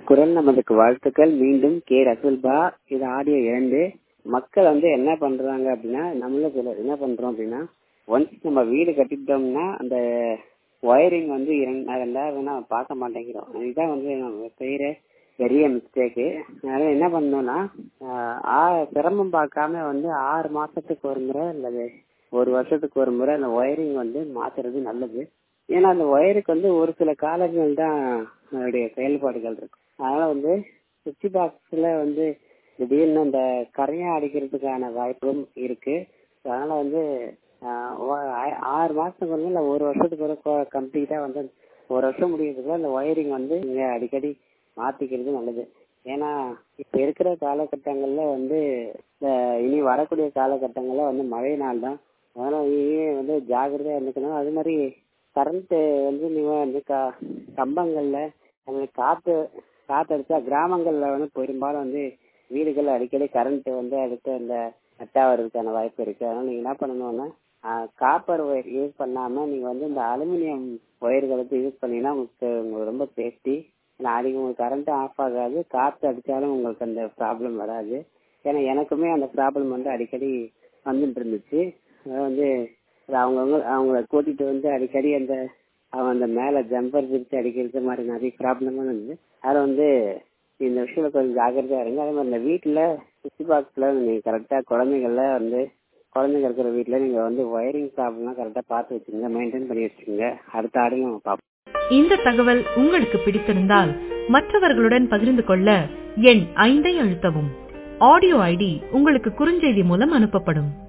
குரல் நமதுக்கு வாழ்த்துக்கள் மீண்டும் கே ரசூல்பா இது ஆடியோ இரண்டு மக்கள் வந்து என்ன பண்றாங்க அப்படின்னா நம்மள சிலர் என்ன பண்றோம் அப்படின்னா ஒன்ஸ் நம்ம வீடு கட்டிட்டோம்னா அந்த ஒயரிங் வந்து இரண்டு ரெண்டாவது பார்க்க மாட்டேங்கிறோம் இதுதான் வந்து நம்ம செய்யற பெரிய மிஸ்டேக்கு அதனால என்ன பண்ணோம்னா சிரமம் பார்க்காம வந்து ஆறு மாசத்துக்கு ஒரு முறை அல்லது ஒரு வருஷத்துக்கு ஒரு முறை அந்த ஒயரிங் வந்து மாத்துறது நல்லது ஏன்னா அந்த ஒயருக்கு வந்து ஒரு சில காலங்கள் தான் அதனுடைய செயல்பாடுகள் இருக்கும் அதனால வந்து சுவிட்ச் பாக்ஸ்ல வந்து திடீர்னு அந்த கரையா அடிக்கிறதுக்கான வாய்ப்பும் இருக்கு அதனால வந்து ஆறு மாசத்துக்கு வந்து இல்லை ஒரு வருஷத்துக்கு ஒரு கம்ப்ளீட்டா வந்து ஒரு வருஷம் முடியறதுக்கு அந்த ஒயரிங் வந்து நீங்க அடிக்கடி மாத்திக்கிறது நல்லது ஏன்னா இப்ப இருக்கிற காலகட்டங்கள்ல வந்து இனி வரக்கூடிய காலகட்டங்கள்ல வந்து மழை நாள் தான் அதனால வந்து ஜாகிரதையா இருந்துக்கணும் அது மாதிரி கரண்ட் வந்து நீங்க வந்து கம்பங்கள்ல காத்து காத்து அடிச்சா கிராமங்கள்ல வந்து பெரும்பாலும் வந்து வீடுகள் அடிக்கடி கரண்ட் வந்து அடுத்து அந்த கட்டா வர்றதுக்கான வாய்ப்பு இருக்கு அதனால நீங்க என்ன பண்ணணும்னா காப்பர் ஒயர் யூஸ் பண்ணாம நீங்க வந்து இந்த அலுமினியம் ஒயர்களுக்கு யூஸ் பண்ணீங்கன்னா உங்களுக்கு உங்களுக்கு ரொம்ப சேஃப்டி நாளைக்கு உங்களுக்கு கரண்ட் ஆஃப் ஆகாது காற்று அடித்தாலும் உங்களுக்கு அந்த ப்ராப்ளம் வராது ஏன்னா எனக்குமே அந்த ப்ராப்ளம் வந்து அடிக்கடி வந்துட்டு இருந்துச்சு அதை வந்து அவங்கவுங்க அவங்கள கூட்டிட்டு வந்து அடிக்கடி அந்த அவன் அந்த மேலே ஜம்பர் பிரித்து அடிக்கிறது மாதிரி நிறைய ப்ராப்ளமும் இருந்தது அதில் வந்து இந்த விஷயத்துல கொஞ்சம் ஜாக்கிரதையா இருங்க அதே மாதிரி இந்த வீட்டில் சுவிட்ச் பாக்ஸில் நீங்கள் கரெக்டாக குழந்தைங்கள வந்து குழந்தைங்க இருக்கிற வீட்டில் நீங்கள் வந்து ஒயரிங் ப்ராப்ளம்லாம் கரெக்டாக பார்த்து வச்சுங்க மெயின்டைன் பண்ணி வச்சுக்கோங்க அடுத்த ஆடியும் நம்ம பார்ப்போம் இந்த தகவல் உங்களுக்கு பிடித்திருந்தால் மற்றவர்களுடன் பகிர்ந்து கொள்ள எண் ஐந்தை அழுத்தவும் ஆடியோ ஐடி உங்களுக்கு குறுஞ்செய்தி மூலம் அனுப்பப்படும்